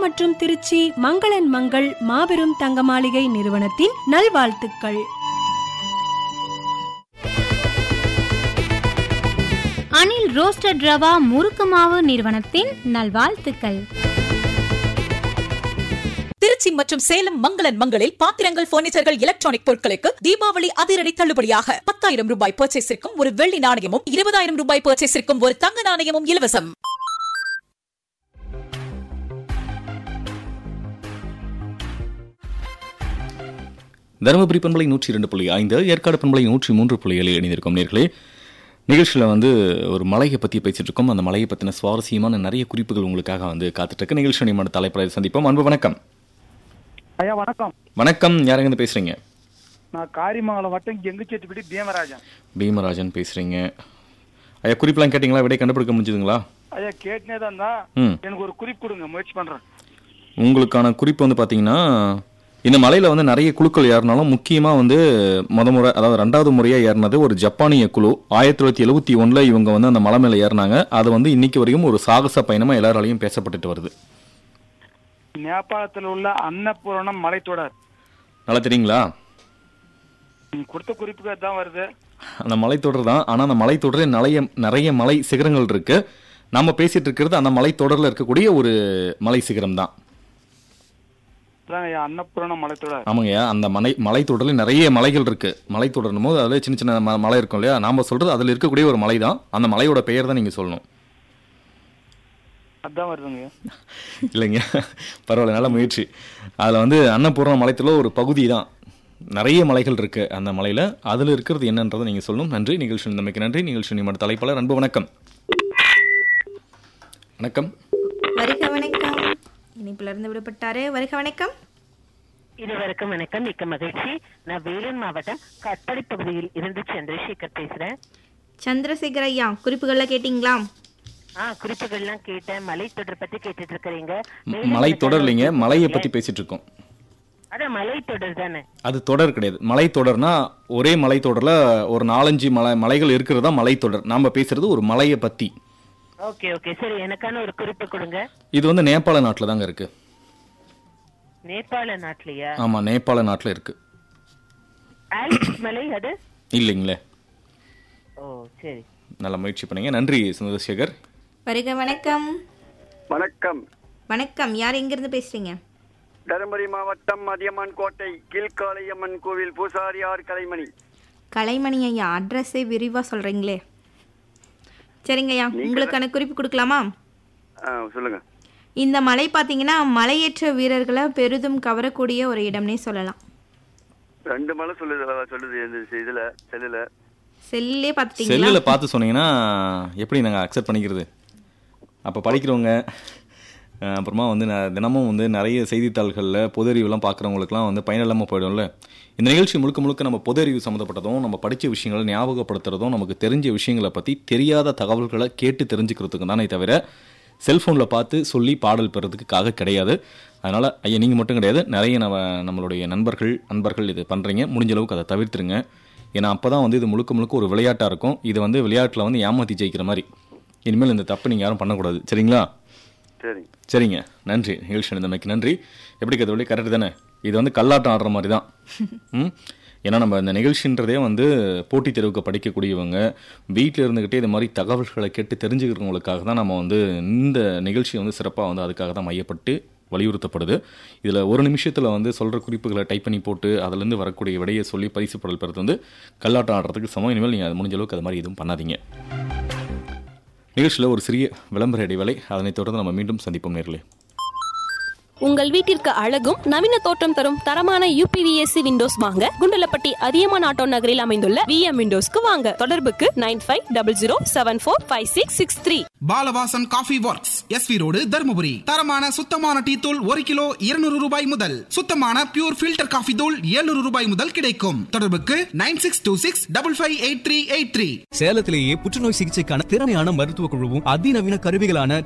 மற்றும் திருச்சி மங்களன் மங்கள் மாபெரும் தங்க மாளிகை நிறுவனத்தின் நல்வாழ்த்துக்கள் அனில் ரோஸ்டட் ரவா முறுக்கு மாவு நிறுவனத்தின் நல்வாழ்த்துக்கள் திருச்சி மற்றும் சேலம் மங்களன் மங்களில் பாத்திரங்கள் பர்னிச்சர்கள் எலக்ட்ரானிக் பொருட்களுக்கு தீபாவளி அதிரடி தள்ளுபடியாக பத்தாயிரம் ரூபாய் பர்ச்சேஸிற்கும் ஒரு வெள்ளி நாணயமும் இருபதாயிரம் ரூபாய் பர்ச்சேஸிற்கும் ஒரு தங்க நாணயமும் இலவசம் தருமபுரி பண்பலை நூற்றி இரண்டு புள்ளி ஐந்து ஏற்காடு பண்பலை நூற்றி மூன்று புள்ளி ஏழு இணைந்திருக்கும் நேர்களே நிகழ்ச்சியில் வந்து ஒரு மலையை பற்றி பேசிட்டு இருக்கோம் அந்த மலையை பற்றின சுவாரஸ்யமான நிறைய குறிப்புகள் உங்களுக்காக வந்து காத்துட்டு இருக்கு நிகழ்ச்சி நியமன தலைப்பறை சந்திப்போம் அன்பு வணக்கம் ஐயா வணக்கம் வணக்கம் யாருங்க பேசுறீங்க நான் காரிமங்கலம் வட்டம் கெங்குச்செட்டிப்பட்டி பீமராஜன் பீமராஜன் பேசுறீங்க ஐயா குறிப்பெல்லாம் கேட்டிங்களா விடை கண்டுபிடிக்க முடிஞ்சுதுங்களா ஐயா கேட்டுனே தான் தான் ம் எனக்கு ஒரு குறிப்பு கொடுங்க முயற்சி பண்றேன் உங்களுக்கான குறிப்பு வந்து பார்த்தீங்கன்னா இந்த மலையில் வந்து நிறைய குழுக்கள் ஏறினாலும் முக்கியமாக வந்து முத முறை அதாவது ரெண்டாவது முறையாக ஏறினது ஒரு ஜப்பானிய குழு ஆயிரத்தி தொள்ளாயிரத்தி எழுபத்தி ஒன்றில் இவங்க வந்து அந்த மலை மேலே ஏறினாங்க அது வந்து இன்னைக்கு வரைக்கும் ஒரு சாகச பயணமாக எல்லாராலையும் பேசப்பட்டுட்டு வருது நேபாளத்தில் உள்ள அன்னபூரணம் மலைத்தொடர் நல்லா தெரியுங்களா நீங்க கொடுத்த குறிப்புக்கு தான் வருது அந்த மலைத்தொடர் தான் ஆனால் அந்த மலைத்தொடரில் நிறைய நிறைய மலை சிகரங்கள் இருக்கு நம்ம பேசிட்டு இருக்கிறது அந்த மலைத்தொடரில் இருக்கக்கூடிய ஒரு மலை சிகரம் தான் அதான் ஐயா அன்னபூரணம் மலைத்தொடர் ஆமாங்க அந்த மலை மலைத்தொடரில் நிறைய மலைகள் இருக்கு மலைத்தொடரும் போது அதில் சின்ன சின்ன ம- மலை இருக்கும் இல்லையா நாம சொல்றது அதில் இருக்கக்கூடிய ஒரு மலை தான் அந்த மலையோட பெயர் தான் நீங்க சொல்லணும் அதான் வருதுங்க இல்லைங்க பரவாயில்ல நல்ல முயற்சி அதில் வந்து அன்னபூர்ண மலைத்துல ஒரு பகுதி தான் நிறைய மலைகள் இருக்கு அந்த மலையில அதில் இருக்கிறது என்னன்றதை நீங்க சொல்லணும் நன்றி நிகழ்ச்சி நம்பிக்கை நன்றி நிகழ்ச்சி நிமிட தலைப்பாளர் அன்பு வணக்கம் வணக்கம் வருக வணக்கம் இணைப்புல இருந்து விடுபட்டாரு வருக வணக்கம் இருவருக்கும் வணக்கம் மிக்க மகிழ்ச்சி நான் வேலூர் மாவட்டம் கட்படி பகுதியில் இருந்து சந்திரசேகர் பேசுறேன் சந்திரசேகர் ஐயா குறிப்புகள்ல கேட்டீங்களா ஆ குறிப்புகள்லாம் கேட்டேன் மலைத்தொடர் பத்தி கேட்டுட்டு இருக்கிறீங்க ம- மலைத்தொடர் இல்லைங்க மலையை பத்தி பேசிட்டு இருக்கோம் அதான் மலைத்தொடர் தானே அது தொடர் கிடையாது மலைத்தொடர்னா ஒரே மலைத்தொடர்ல ஒரு நாலஞ்சு மலை மலைகள் இருக்கிறதா மலைத்தொடர் நாம பேசுறது ஒரு மலையை பத்தி ஓகே ஓகே சரி எனக்கான ஒரு குறிப்பு கொடுங்க இது வந்து நேபாள நாட்டில் தாங்க இருக்கு நேபாள நாட்டிலயா ஆமா நேபாள நாட்டில் இருக்கு ஆல்ப்ஸ் மலை அது இல்லைங்களே ஓ சரி நல்ல முயற்சி பண்ணீங்க நன்றி சந்திரசேகர் வருக வணக்கம் வணக்கம் வணக்கம் யார் எங்கிருந்து பேசுறீங்க தருமபுரி மாவட்டம் அதியமான் கோட்டை கீழ்காளையம்மன் கோவில் பூசாரியார் கலைமணி கலைமணி ஐயா அட்ரஸே விரிவா சொல்றீங்களே சரிங்க ஐயா உங்களுக்கான குறிப்பு கொடுக்கலாமா ஆ, சொல்லுங்க இந்த மலை பார்த்தீங்கன்னா மலையேற்ற வீரர்களை பெரிதும் கவரக்கூடிய ஒரு இடம்னே சொல்லலாம் ரெண்டு மலை சொல்லுது சொல்லுது இந்த இதுல செல்லுல செல்லே பார்த்துட்டீங்களா செல்லில் பார்த்து சொன்னீங்கன்னா எப்படி நாங்கள் அக்செப்ட் பண்ணிக்கிறது அப்போ படிக்கிறவங்க அஹ், அப்புறமா வந்து நான் தினமும் வந்து நிறைய செய்தித்தாள்களில் பொது அறிவுலாம் பார்க்குறவங்களுக்குலாம் வந்து பயனில்லாமல் போயிடும்ல இந்த நிகழ்ச்சி முழுக்க முழுக்க நம்ம பொது அறிவு சம்மந்தப்பட்டதும் நம்ம படித்த விஷயங்களை ஞாபகப்படுத்துறதும் நமக்கு தெரிஞ்ச விஷயங்களை பற்றி தெரியாத தகவல்களை கேட்டு தெரிஞ்சுக்கிறதுக்கு தானே தவிர செல்ஃபோனில் பார்த்து சொல்லி பாடல் பெறதுக்காக கிடையாது அதனால் ஐயா நீங்கள் மட்டும் கிடையாது நிறைய நம்ம நம்மளுடைய நண்பர்கள் நண்பர்கள் இது பண்ணுறீங்க முடிஞ்ச அளவுக்கு அதை தவிர்த்துருங்க ஏன்னா அப்போ தான் வந்து இது முழுக்க முழுக்க ஒரு விளையாட்டாக இருக்கும் இது வந்து விளையாட்டில் வந்து ஏமாற்றி ஜெயிக்கிற மாதிரி இனிமேல் இந்த தப்பு நீங்கள் யாரும் பண்ணக்கூடாது சரிங்களா சரிங்க சரிங்க நன்றி நிகழ்ச்சி இருந்தமைக்கு நன்றி எப்படி கதை கரெக்ட் தானே இது வந்து கல்லாட்டம் ஆடுற மாதிரி தான் ம் ஏன்னா நம்ம இந்த நிகழ்ச்சின்றதே வந்து போட்டித் தேர்வுக்கு படிக்கக்கூடியவங்க வீட்டில் இருந்துக்கிட்டே இது மாதிரி தகவல்களை கேட்டு தெரிஞ்சுக்கிறவங்களுக்காக தான் நம்ம வந்து இந்த நிகழ்ச்சி வந்து சிறப்பாக வந்து அதுக்காக தான் மையப்பட்டு வலியுறுத்தப்படுது இதில் ஒரு நிமிஷத்தில் வந்து சொல்கிற குறிப்புகளை டைப் பண்ணி போட்டு அதுலேருந்து வரக்கூடிய விடையை சொல்லி பரிசு பொருள் பெறது வந்து கல்லாட்டம் ஆடுறதுக்கு சமம் இனிமேல் நீங்கள் அது முடிஞ்ச அளவுக்கு அது மாதிரி எதுவும் பண்ணாதீங்க நிகழ்ச்சியில் ஒரு சிறிய விளம்பர இடைவேளை அதனைத் தொடர்ந்து நம்ம மீண்டும் சந்திப்போம் நேர்களே உங்கள் வீட்டிற்கு அழகும் நவீன தோற்றம் தரும் தரமான யூபிவிஎஸ்சி விண்டோஸ் வாங்க குண்டலப்பட்டி அதியமான் ஆட்டோ நகரில் அமைந்துள்ள விஎம் விண்டோஸ்க்கு வாங்க தொடர்புக்கு nine five double zero seven four five six six three Balavasan coffee works SV road Dharmapuri தரமான சுத்தமான டீ தூள் ஒரு கிலோ இருநூறு ரூபாய் முதல் சுத்தமான பியூர் ஃபில்டர் காஃபி தூள் 700 ரூபாய் முதல் கிடைக்கும் தொடர்புக்கு nine six two six double five eight three eight three சேலத்திலேயே புற்றுநோய் சிகிச்சைக்கான திறமையான மருத்துவ குழுவும் அதிநவீன கருவிகளான